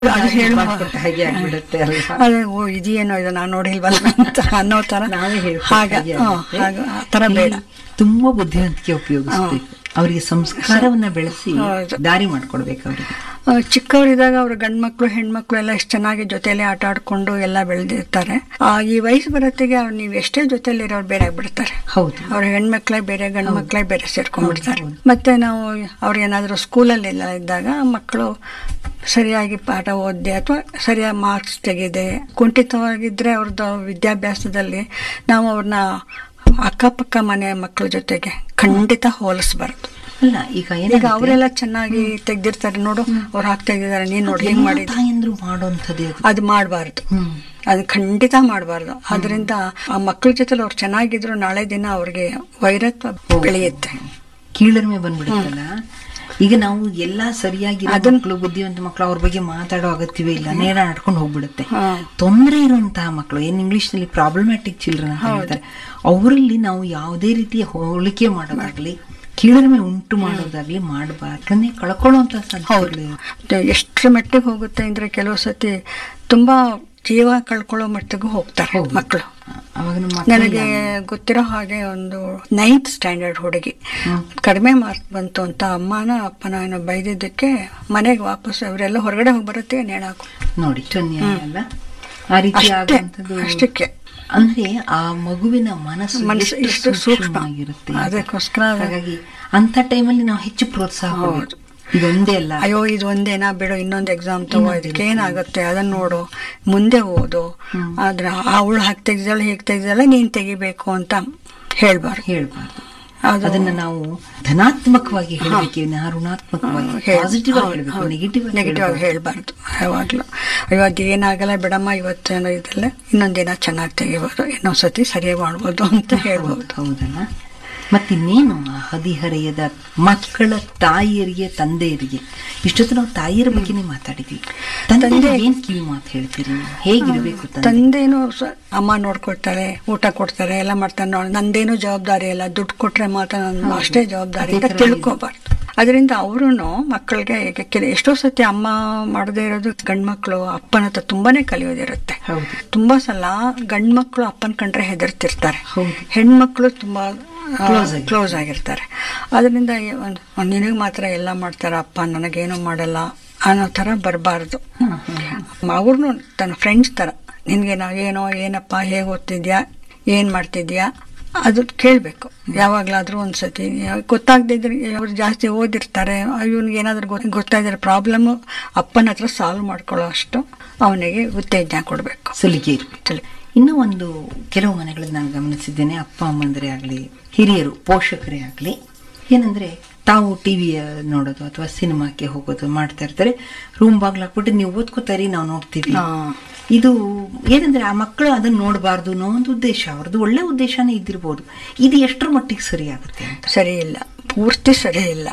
ಅದು ಹೇಳು ಮಾಡ್ಕೊಟ್ಟ ಹಾಗೆ ಆಗ್ಬಿಡುತ್ತೆ ಅಲ್ವಾ ಅದೇ ಓ ಇದೇನೋ ಇದು ನಾನು ನೋಡಿಲ್ವಲ್ಲ ಅಂತ ಅನ್ನೋ ತರ ನಾವೇ ಹೇಳ್ಕೊಟ್ಟ ಹಾಗೆ ಹಾಗೆ ಹ್ಮ್, ಆಗುತ್ತೆ. ಹಾಗೆ ಆ ತರ ಬೇಡ ಇಲ್ಲಿ ತುಂಬಾ ಬುದ್ಧಿವಂತಿಕೆ ಉಪಯೋಗಿಸ್ಬೇಕು ಅವರಿಗೆ ಸಂಸ್ಕಾರವನ್ನ ಬೆಳೆಸಿ ಹೌದು. ದಾರಿ ಮಾಡ್ಕೊಡ್ಬೇಕು ಅವರಿಗೆ ಆ, ಚಿಕ್ಕವರಿದ್ದಾಗ ಅವ್ರ ಗಂಡ್ಮಕ್ಳು ಹೆಣ್ಮಕ್ಳು ಎಲ್ಲ ಎಷ್ಟು ಚೆನ್ನಾಗಿ ಜೊತೆಲೆ ಆಟ ಆಡ್ಕೊಂಡು ಎಲ್ಲ ಬೆಳೆದಿರ್ತಾರೆ ಆ ಈ ವಯಸ್ಸು ಬರತ್ತಿಗೆ ಅವ್ರು ನೀವು ಎಷ್ಟೇ ಜೊತೆಲಿ ಇರೋರು ಬೇರೆ ಆಗ್ಬಿಡ್ತಾರೆ ಹೌದು ಅವ್ರ ಹೆಣ್ಮಕ್ಳೇ ಬೇರೆ ಗಂಡು ಮಕ್ಳೇ ಬೇರೆ ಸೇರ್ಕೊಂಡ್ಬಿಡ್ತಾರೆ ಮತ್ತೆ ನಾವು ಅವ್ರೇನಾದ್ರೂ ಸ್ಕೂಲಲ್ಲೆಲ್ಲ ಇದ್ದಾಗ ಮಕ್ಕಳು ಸರಿಯಾಗಿ ಪಾಠ ಓದಿದೆ ಅಥವಾ ಸರಿಯಾಗಿ ಮಾರ್ಕ್ಸ್ ತೆಗಿದೆ ಕುಂಠಿತವಾಗಿದ್ರೆ ಅವ್ರದ್ದು ವಿದ್ಯಾಭ್ಯಾಸದಲ್ಲಿ ನಾವು ಅವ್ರನ್ನ ಅಕ್ಕಪಕ್ಕ ಮನೆ ಮಕ್ಕಳ ಜೊತೆಗೆ ಖಂಡಿತ ಹೋಲಿಸ್ಬಾರ್ದು ಅಲ್ಲ ಈಗ ಈಗ ಏನಾಗುತ್ತೆ ಅವರೆಲ್ಲ ಚೆನ್ನಾಗಿ ತೆಗ್ದಿರ್ತಾರೆ ನೋಡು ಅವ್ರು ಹಾಕ್ತಾ ಇದ್ದಾರೆ ನೀನ್ ನೋಡಿ ಹೆಂಗ್ ಎಲ್ಲ ಮಾಡಿದ್ರು ತಾಯಂದ್ರು ಮಾಡುವಂಥದ್ದೇ ಅದು ಅದು ಮಾಡಬಾರ್ದು ಹ್ಮ್ ಅದು ಖಂಡಿತ ಮಾಡಬಾರ್ದು ಅದರಿಂದ ಆ ಮಕ್ಕಳ ಜೊತೆ ಅವ್ರು ಚೆನ್ನಾಗಿದ್ರು ನಾಳೆ ದಿನ ಅವ್ರಿಗೆ ವೈರತ್ವ ಬೆಳೆಯುತ್ತೆ ಕೀಳರಿಮೆ ಬಂದ್ಬಿಡುತ್ತಲ್ಲ ಈಗ ನಾವು ಎಲ್ಲಾ ಸರಿಯಾಗಿ ಮಕ್ಕಳು ಬುದ್ಧಿವಂತ ಮಕ್ಕಳು ಅವ್ರ ಬಗ್ಗೆ ಮಾತಾಡೋ ಅಗತ್ಯವೇ ಇಲ್ಲ ನೇರ ನಡ್ಕೊಂಡು ಹೋಗ್ಬಿಡುತ್ತೆ ಹಾ. ತೊಂದರೆ ಇರುವಂತಹ ಮಕ್ಕಳು ಏನ್ ಇಂಗ್ಲಿಷ್ ನಲ್ಲಿ ಪ್ರಾಬ್ಲಮ್ಯಾಟಿಕ್ ಚಿಲ್ಡ್ರನ್ ಅಂತ ಹೇಳ್ತಾರೆ ಅವರಲ್ಲಿ ನಾವು ಯಾವುದೇ ರೀತಿಯ ಹೋಲಿಕೆ ಮಾಡೋದಾಗ್ಲಿ ಕೀಳರಿಮೆ ಉಂಟು ಮಾಡೋದಾಗ್ಲಿ ಮಾಡಬಾರ್ದನ್ನೇ ಕಳ್ಕೊಳ್ಳುವಂತ ಸಾಧ್ಯತೆಗಳು ಮತ್ತೆ ಎಷ್ಟ್ರ ಮಟ್ಟಿಗೆ ಹೋಗುತ್ತೆ ಅಂದ್ರೆ ಕೆಲವು ಸತಿ ತುಂಬಾ ಜೀವ ಕಳ್ಕೊಳ್ಳೋ ಮಟ್ಟಿಗೂ ಹೋಗ್ತಾರೆ ಹೌದು. ಮಕ್ಕಳು ಅವಾಗ ನಮ್ಮ ನನಗೆ ಗೊತ್ತಿರೋ ಹಾಗೆ ಒಂದು ನೈನ್ತ್ ಸ್ಟ್ಯಾಂಡರ್ಡ್ ಹುಡುಗಿ ಕಡಿಮೆ ಮಾರ್ಕ್ ಬಂತು ಅಂತ ಅಮ್ಮನ ಅಪ್ಪನ ಏನೋ ಬೈದಿದ್ದಕ್ಕೆ ಮನೆಗೆ ವಾಪಸ್ ಅವರೆಲ್ಲ ಹೊರಗಡೆ ಹೋಗಿ ಬರುತ್ತೆ ನೇಣಾಕು ನೋಡಿ ಇಷ್ಟು ಅನ್ಯಾಯ ಅಲ್ಲ ಆ ರೀತಿ ಅಷ್ಟೇ ಆಗುವಂಥದ್ದು ಅಷ್ಟಕ್ಕೆ ಅಂದ್ರೆ ಆ ಮಗುವಿನ ಮನಸ್ಸು ಮನಸ್ಸು ಎಷ್ಟು ಎಷ್ಟು ಸೂಕ್ಷ್ಮ. ಸೂಕ್ಷ್ಮವಾಗಿರುತ್ತೆ ಅಂತ. ಅದಕ್ಕೋಸ್ಕರ ಅದು- ಹಾಗಾಗಿ ಅಂತ ಟೈಮಲ್ಲಿ ನಾವು ಹೆಚ್ಚು ಪ್ರೋತ್ಸಾಹ ಕೊಡ್ಬೇಕು. ಇದೊಂದೇ ಅಲ್ಲ ಅಯ್ಯೋ ಇದು ಒಂದೇನಾ ಬಿಡು ಇನ್ನೊಂದು ಎಕ್ಸಾಮ್ ತಗೋ ಇದಕ್ಕೆ ಏನಾಗುತ್ತೆ ಅದನ್ನ ನೋಡು ಮುಂದೆ ಓದು ಆದ್ರೆ ಅವಳು ಹಾಗೆ ತೆಗ್ದಾಳೆ ಹೀಗೆ ತೆಗ್ದಾಳೆ ನೀನ್ ತೆಗಿಬೇಕು ಅಂತ ಹೇಳ್ಬಾರ್ದು ಹೇಳ್ಬಾರ್ದು ಅದು ಅದನ್ನ ನಾವು ಧನಾತ್ಮಕವಾಗಿ ಹೇಳಬೇಕು ಋಣಾತ್ಮಕವಾಗಿ ಪಾಸಿಟಿವ್ ಆಗಿ ಹೇಳಬೇಕು ನೆಗೆಟಿವ್ ನೆಗೆಟಿವ್ ಆಗಿ ಹೇಳ್ಬಾರ್ದು ಯಾವಾಗ್ಲೂ ಅಯ್ಯೋ ಅದು ಏನಾಗಲ್ಲ ಬಿಡಮ್ಮ ಇವತ್ತೇನೋ ಇದೆಲ್ಲ ಇನ್ನೊಂದಿನ ಚೆನ್ನಾಗಿ ತೆಗಿಬೋದು ಇನ್ನೊಂದ್ಸತಿ ಸರಿಯಾಗಿ ಮಾಡ್ಬೋದು ಅಂತ ಹೇಳ್ಬೋದು ಹೌದಲ್ಲ ಮತ್ತಿನ್ನೇನು ಆ ಹದಿಹರೆಯದ ಮಕ್ಕಳ ತಾಯಿಯರಿಗೆ ತಂದೆಯರಿಗೆ ಇಷ್ಟೊತ್ತು ನಾವು ತಾಯಿಯರ ಬಗ್ಗೆನೇ ಮಾತಾಡಿದ್ವಿ ತಂದೆ ಏನ್ ಕಿವಿ ಮಾತು ಹೇಳ್ತೀರಿ ನೀವು? ಹೇಗಿರ್ಬೇಕು ತಂದೆ ತಂದೆನೂ ಸ- ಅಮ್ಮ ನೋಡ್ಕೊಳ್ತಾರೆ ಊಟ ಕೊಡ್ತಾರೆ ಎಲ್ಲ ಮಾಡ್ತಾರೆ ನೋಡಿ ನಂದೇನು ಜವಾಬ್ದಾರಿ ಇಲ್ಲ ದುಡ್ಡು ಕೊಟ್ರೆ ಮಾತ್ರ ನನ್ನ ಅಷ್ಟೇ ಜವಾಬ್ದಾರಿ ಅಂತ ತಿಳ್ಕೊಬಾರ್ದು ಅದರಿಂದ ಅವರು ಮಕ್ಕಳಿಗೆ ಈಗ ಕೆಲ ಎಷ್ಟೋ ಸತಿ ಅಮ್ಮ ಮಾಡದೇ ಇರೋದು ಗಂಡ್ಮಕ್ಳು ಅಪ್ಪನ ಹತ್ರ ತುಂಬಾನೇ ಕಲಿಯೋದಿರುತ್ತೆ ಹೌದು ತುಂಬಾ ಸಲ ಗಂಡ್ಮಕ್ಳು ಅಪ್ಪನ ಕಂಡ್ರೆ ಹೆದರ್ತಿರ್ತಾರೆ ಹೌದು. ಹೆಣ್ಮಕ್ಳು ತುಂಬಾ Close ಆಗಿ. ಕ್ಲೋಸ್ ಆಗಿರ್ತಾರೆ ಅದರಿಂದ ನಿನಗೆ ಮಾತ್ರ ಎಲ್ಲ ಮಾಡ್ತಾರೆ ಅಪ್ಪ ನನಗೇನು ಮಾಡಲ್ಲ ಅನ್ನೋ ಥರ ಬರಬಾರ್ದು ಅವ್ರನ್ನು ತನ್ನ ಫ್ರೆಂಡ್ಸ್ ಥರ ನಿನಗೆ ನಾವು ಏನೋ ಏನಪ್ಪ ಹೇಗೆ ಓದ್ತಿದ್ಯಾ ಏನು ಮಾಡ್ತಿದ್ಯಾ ಅದು ಕೇಳಬೇಕು ಯಾವಾಗಲಾದ್ರೂ ಒಂದ್ಸತಿ ಗೊತ್ತಾಗದಿದ್ರೆ ಅವ್ರು ಜಾಸ್ತಿ ಓದಿರ್ತಾರೆ ಇವನಿಗೆ ಏನಾದರೂ ಗೊತ್ತಾಗಿದ್ರೆ ಪ್ರಾಬ್ಲಮ್ಮು ಅಪ್ಪನ ಹತ್ರ ಸಾಲ್ವ್ ಮಾಡ್ಕೊಳ್ಳೋ ಅಷ್ಟು ಅವನಿಗೆ ಉತ್ತೇಜನ ಕೊಡಬೇಕು ಸಲಿಗೆ ಇರ್ಬೇಕು ಇನ್ನೂ ಒಂದು ಕೆಲವು ಮನೆಗಳಲ್ಲಿ ನಾನು ಗಮನಿಸಿದ್ದೇನೆ ಅಪ್ಪ ಅಮ್ಮಂದರೆ ಆಗಲಿ ಹಿರಿಯರು ಪೋಷಕರೇ ಆಗಲಿ ಏನಂದ್ರೆ ತಾವು ಟಿವಿ ನೋಡೋದು ಅಥವಾ ಸಿನಿಮಾಕ್ಕೆ ಹೋಗೋದು ಮಾಡ್ತಾ ಇರ್ತಾರೆ ರೂಮ್ ಬಾಗ್ಲು ಹಾಕ್ಬಿಟ್ಟು ನೀವು ಓದ್ಕೋತಾರಿ ನಾವು ನೋಡ್ತೀವಿ ಹಾ. ಇದು ಏನಂದ್ರೆ ಆ ಮಕ್ಕಳು ಅದನ್ನ ನೋಡಬಾರ್ದು ಅನ್ನೋ ಒಂದು ಉದ್ದೇಶ ಅವ್ರದ್ದು ಒಳ್ಳೆ ಉದ್ದೇಶನೇ ಇದ್ದಿರ್ಬೋದು ಇದು ಎಷ್ಟರ ಮಟ್ಟಿಗೆ ಸರಿ ಆಗುತ್ತೆ ಅಂತ ಸರಿ ಇಲ್ಲ ಪೂರ್ತಿ ಸರಿ ಇಲ್ಲ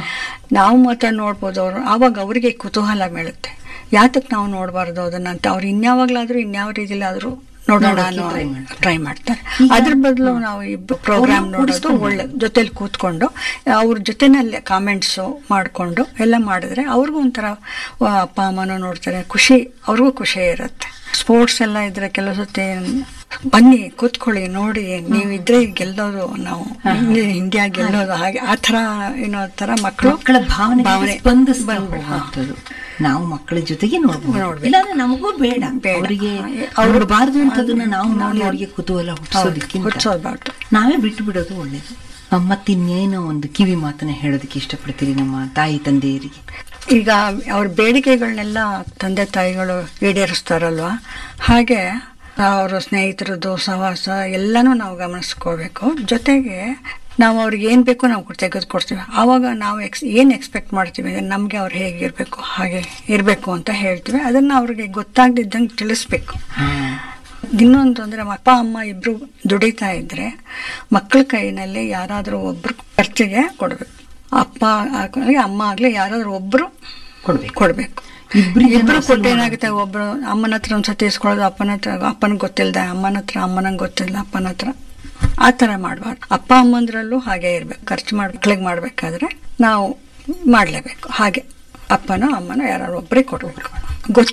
ನಾವು ಮಾತ್ರ ನೋಡ್ಬೋದು ಅವರು ಆವಾಗ ಅವರಿಗೆ ಕುತೂಹಲ ಮೇಳುತ್ತೆ ಯಾತಕ್ಕೆ ನಾವು ನೋಡಬಾರ್ದು ಅದನ್ನ ಅಂತ ಅವ್ರು ಇನ್ಯಾವಾಗ್ಲಾದ್ರೂ ಇನ್ಯಾವ ರೀತಿಲಿ ಆದ್ರೂ ನೋಡೋಣ ನೋಡೋಕೆ ಅನ್ನೋ try ಮಾಡ್ತಾರೆ. ಟ್ರೈ ಮಾಡ್ತಾರೆ ಈಗ- ಅದ್ರ ಬದಲು ನಾವು ಇಬ್ಬರು ಪ್ರೋಗ್ರಾಮ್ ಅವ್ರನ್ನ ನೋಡೋದು ಕೂಡಿಸ್ಕೊಂಡು ಒಳ್ಳೆ ಜೊತೆಲಿ ಕೂತ್ಕೊಂಡು ಅವ್ರ ಜೊತೆನಲ್ಲೇ ಕಾಮೆಂಟ್ಸು ಮಾಡಿಕೊಂಡು ಎಲ್ಲ ಮಾಡಿದ್ರೆ ಅವ್ರಿಗೂ ಒಂಥರ ವಾ, ಅಪ್ಪ ಅಮ್ಮನೂ ನೋಡ್ತಾರೆ ಖುಷಿ ಅವ್ರಿಗೂ ಖುಷಿ ಇರುತ್ತೆ ಸ್ಪೋರ್ಟ್ಸ್ ಎಲ್ಲ ಇದ್ರೆ ಕೆಲವು ಸತಿ ಬನ್ನಿ ಕೂತ್ಕೊಳ್ಳಿ ನೋಡಿ ನೀವಿದ್ರೆ ಗೆಲ್ಲೋದು ನಾವು ಇಂಡಿಯಾ ಗೆಲ್ಲೋದು ಹಾಗೆ ಆ ಥರ ಏನೋ ಥರ ಮಕ್ಕಳು ಮಕ್ಕಳ ಭಾವನೆ ಭಾವನೆ ಸ್ಪಂದಿಸ್ತಾ ಬಂದ್ಬಿಡು. ಹೋಗುವಂಥದ್ದು. ನಾವು ಮಕ್ಕಳ ಜೊತೆಗೆ ನೋಡ್ಬೋದು ನೋಡ್ಬೇಕು. ಇಲ್ಲಾಂದ್ರೆ ನಮಗೂ ಬೇಡ ಬೇಡ. ಅವರಿಗೆ ಅವ್ರು- ನೋಡಬಾರ್ದು ಅಂತದನ್ನ ನಾವು ನೋಡಿ ಅವರಿಗೆ ಕುತೂಹಲ ಹುಟ್ಟಿಸೋದಕ್ಕಿಂತ ಹುಟ್ಟಿಸೋದ್ಬಾರ್ದು ನಾವೇ ಬಿಟ್ಟು ಬಿಡೋದು ಒಳ್ಳೇದು ಆ, ಮತ್ತಿನ್ನೇನೋ ಒಂದು ಕಿವಿ ಮಾತನ್ನ ಹೇಳೋದಕ್ಕೆ ಇಷ್ಟಪಡ್ತೀರಿ ನಮ್ಮ ತಾಯಿ ತಂದೆಯರಿಗೆ ಈಗ ಅವ್ರ ಬೇಡಿಕೆಗಳನ್ನೆಲ್ಲ ತಂದೆ ತಾಯಿಗಳು ಈಡೇರಿಸ್ತಾರಲ್ವಾ ಹಾಗೆ ಅವರ ಸ್ನೇಹಿತರದ್ದು ಸಹವಾಸ ಎಲ್ಲನೂ ನಾವು ಗಮನಿಸ್ಕೋಬೇಕು ಜೊತೆಗೆ ನಾವು ಅವ್ರಿಗೆ ಏನು ಬೇಕೋ ನಾವು ತೆಗೆದುಕೊಡ್ತೀವಿ ಆವಾಗ ನಾವು ಎಕ್ಸ್ ಏನು ಎಕ್ಸ್ಪೆಕ್ಟ್ ಮಾಡ್ತೀವಿ ನಮಗೆ ಅವ್ರು ಹೇಗಿರಬೇಕು ಹಾಗೆ ಇರಬೇಕು ಅಂತ ಹೇಳ್ತೀವಿ ಅದನ್ನು ಅವ್ರಿಗೆ ಗೊತ್ತಾಗ್ದಿದ್ದಂಗೆ ತಿಳಿಸ್ಬೇಕು ಇನ್ನೊಂದು ಅಂದ್ರೆ ಅಪ್ಪ ಅಮ್ಮ ಇಬ್ರು ದುಡಿತಾ ಇದ್ರೆ ಮಕ್ಕಳ ಕೈನಲ್ಲಿ ಯಾರಾದರೂ ಒಬ್ರು ಖರ್ಚಿಗೆ ಕೊಡ್ಬೇಕು ಅಪ್ಪ ಆಗ್ಲಿ ಅಮ್ಮ ಆಗ್ಲಿ ಯಾರಾದ್ರೂ ಒಬ್ರು ಕೊಡ್ಬೇಕು ಕೊಡ್ಬೇಕು ಇಬ್ರಿಗೆ ಇಬ್ರು ನಾವು ಕೊಟ್ಟು ಏನಾಗುತ್ತೆ ಒಬ್ರು ಅಮ್ಮನ ಹತ್ರ ಒಂದ್ಸತಿ ಇಸ್ಕೊಳ್ಳೋದು ಅಪ್ಪನ ಹತ್ರ ಅಪ್ಪನಿಗೆ ಗೊತ್ತಿಲ್ಲದೆ ಅಮ್ಮನ ಹತ್ರ ಅಮ್ಮನಂಗೆ ಗೊತ್ತಿಲ್ಲ ಅಪ್ಪನ ಹತ್ರ ಆ ಥರ ಮಾಡಬಾರ್ದು ಅಪ್ಪ ಅಮ್ಮಂದ್ರಲ್ಲೂ ಹಾಗೆ ಇರ್ಬೇಕು ಖರ್ಚು ಮಾಡಿ ಮಕ್ಳಿಗೆ ಮಾಡ್ಬೇಕಾದ್ರೆ ನಾವು ಮಾಡಲೇಬೇಕು ಹಾಗೆ ಅಪ್ಪನೋ ಅಮ್ಮನೋ ಯಾರು ಒಬ್ಬರೇ ಕೊಡಬೇಕು ಗೊತ್ತು